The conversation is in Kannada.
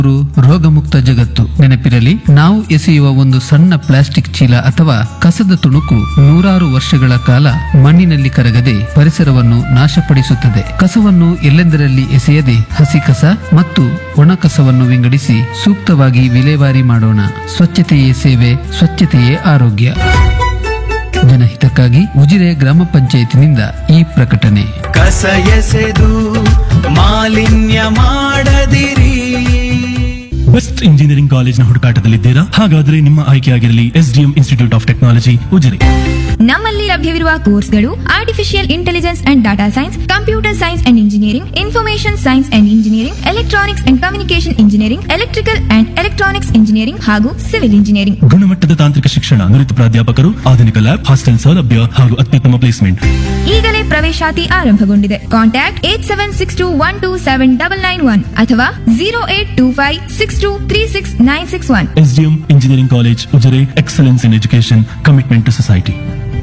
ರು ರೋಗಮುಕ್ತ ಜಗತ್ತು ನೆನಪಿರಲಿ ನಾವು ಎಸೆಯುವ ಒಂದು ಸಣ್ಣ ಪ್ಲಾಸ್ಟಿಕ್ ಚೀಲ ಅಥವಾ ಕಸದ ತುಣುಕು ನೂರಾರು ವರ್ಷಗಳ ಕಾಲ ಮಣ್ಣಿನಲ್ಲಿ ಕರಗದೆ ಪರಿಸರವನ್ನು ನಾಶಪಡಿಸುತ್ತದೆ ಕಸವನ್ನು ಎಲ್ಲೆಂದರಲ್ಲಿ ಎಸೆಯದೆ ಹಸಿ ಕಸ ಮತ್ತು ಒಣ ಕಸವನ್ನು ವಿಂಗಡಿಸಿ ಸೂಕ್ತವಾಗಿ ವಿಲೇವಾರಿ ಮಾಡೋಣ ಸ್ವಚ್ಛತೆಯೇ ಸೇವೆ ಸ್ವಚ್ಛತೆಯೇ ಆರೋಗ್ಯ ಜನಹಿತಕ್ಕಾಗಿ ಉಜಿರೆ ಗ್ರಾಮ ಪಂಚಾಯತಿನಿಂದ ಈ ಪ್ರಕಟಣೆ ಕಸ ಎಸೆದು ಮಾಲಿನ್ಯ ಮಾಡದಿರಿ ಬೆಸ್ಟ್ ಇಂಜಿನಿಯರಿಂಗ್ ಕಾಲೇಜ್ನ ಹುಡುಕಾಟದಲ್ಲಿದ್ದೀರಾ ಹಾಗಾದ್ರೆ ನಿಮ್ಮ ಆಯ್ಕೆಯಾಗಿರಲಿ SDM institute of technology Ujire ನಮ್ಮಲ್ಲಿ ಲಭ್ಯವಿರುವ ಕೋರ್ಸ್ಗಳು artificial intelligence and data science computer science and engineering information science and engineering electronics and communication engineering electrical and electronics engineering ಹಾಗೂ ಸಿವಿಲ್ ಇಂಜಿನಿಯರಿಂಗ್ ಗುಣಮಟ್ಟದ ತಾಂತ್ರಿಕ ಶಿಕ್ಷಣ ನುರಿತ ಪ್ರಾಧ್ಯಾಪಕರು ಆಧುನಿಕ ಲ್ಯಾಬ್ ಹಾಸ್ಟೆಲ್ ಸೌಲಭ್ಯ ಹಾಗೂ ಅತ್ಯುತ್ತಮ ಪ್ಲೇಸ್ಮೆಂಟ್ ಈಗಲೇ ಪ್ರವೇಶಾತಿ ಆರಂಭಗೊಂಡಿದೆ contact eight seven six two one two seven double nine one ಅಥವಾ zero eight two five six two three six nine six one SDM engineering college Ujire excellence in education commitment to society